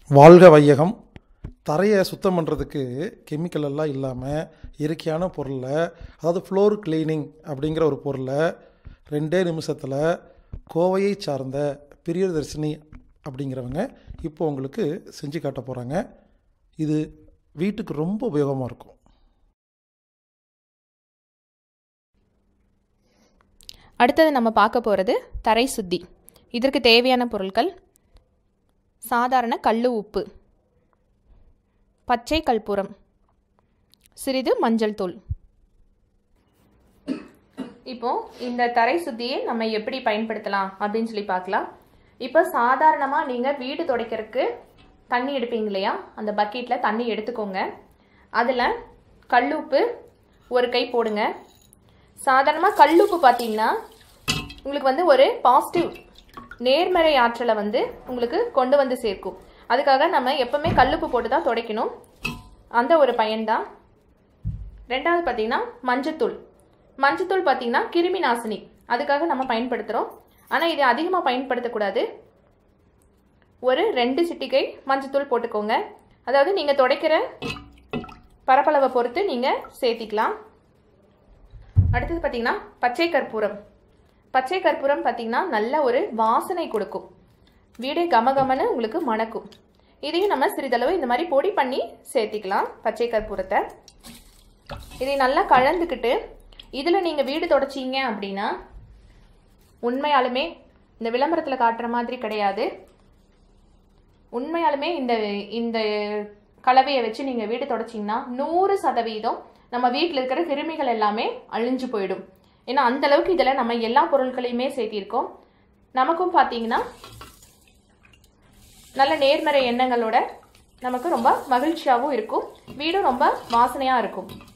வாழ்க வையகம் தரையை சுத்தம் பண்ணுறதுக்கு கெமிக்கல் எல்லாம் இல்லாமல் இயற்கையான பொருளை அதாவது ஃப்ளோர் கிளீனிங் அப்படிங்கிற ஒரு பொருளை ரெண்டே நிமிஷத்தில் கோவையை சார்ந்த பிரியதர்ஷினி அப்படிங்கிறவங்க இப்போ உங்களுக்கு செஞ்சு காட்ட போகிறாங்க இது வீட்டுக்கு ரொம்ப உபயோகமாக இருக்கும் அடுத்தது நம்ம பார்க்க போகிறது தரை சுத்தி இதற்கு தேவையான பொருட்கள் சாதாரண கல்லு உப்பு பச்சை கற்பூரம் சிறிது மஞ்சள் தூள் இப்போ இந்த தரை சுத்தியை நம்ம எப்படி பயன்படுத்தலாம் அப்படின்னு சொல்லி பார்க்கலாம் இப்போ சாதாரணமாக நீங்கள் வீடு துடைக்கிறதுக்கு தண்ணி எடுப்பீங்க இல்லையா அந்த பக்கெட்டில் தண்ணி எடுத்துக்கோங்க அதில் கல்லுப்பு ஒரு கை போடுங்க சாதாரணமாக கல்லுப்பு பார்த்தீங்கன்னா உங்களுக்கு வந்து ஒரு பாசிட்டிவ் நேர்மறை ஆற்றலை வந்து உங்களுக்கு கொண்டு வந்து சேர்க்கும் அதுக்காக நம்ம எப்பவுமே கல்லுப்பு போட்டு தான் துடைக்கணும் அந்த ஒரு பயன்தான் ரெண்டாவது பார்த்தீங்கன்னா மஞ்சத்தூள் மஞ்சத்தூள் பார்த்தீங்கன்னா கிருமி நாசினி அதுக்காக நம்ம பயன்படுத்துகிறோம் ஆனால் இது அதிகமாக பயன்படுத்தக்கூடாது ஒரு ரெண்டு சிட்டிகை மஞ்சத்தூள் போட்டுக்கோங்க அதாவது நீங்கள் துடைக்கிற பரப்பளவை பொறுத்து நீங்கள் சேர்த்திக்கலாம் அடுத்தது பார்த்தீங்கன்னா பச்சை கற்பூரம் பச்சை கற்பூரம் பார்த்தீங்கன்னா நல்ல ஒரு வாசனை கொடுக்கும் வீடே கமகமன்னு உங்களுக்கு மணக்கும் இதையும் நம்ம சிறிதளவு இந்த மாதிரி பொடி பண்ணி சேர்த்திக்கலாம் பச்சை கற்பூரத்தை இதை நல்லா கலந்துக்கிட்டு இதில் நீங்கள் வீடு தொடச்சிங்க அப்படின்னா உண்மையாலுமே இந்த விளம்பரத்தில் காட்டுற மாதிரி கிடையாது உண்மையாலுமே இந்த இந்த கலவையை வச்சு நீங்கள் வீடு தொடச்சிங்கன்னா நூறு சதவீதம் நம்ம வீட்டில் இருக்கிற கிருமிகள் எல்லாமே அழிஞ்சு போயிடும் ஏன்னா அந்த அளவுக்கு இதில் நம்ம எல்லா பொருட்களையுமே சேர்த்திருக்கோம் நமக்கும் பார்த்தீங்கன்னா நல்ல நேர்மறை எண்ணங்களோட நமக்கு ரொம்ப மகிழ்ச்சியாகவும் இருக்கும் வீடும் ரொம்ப வாசனையாக இருக்கும்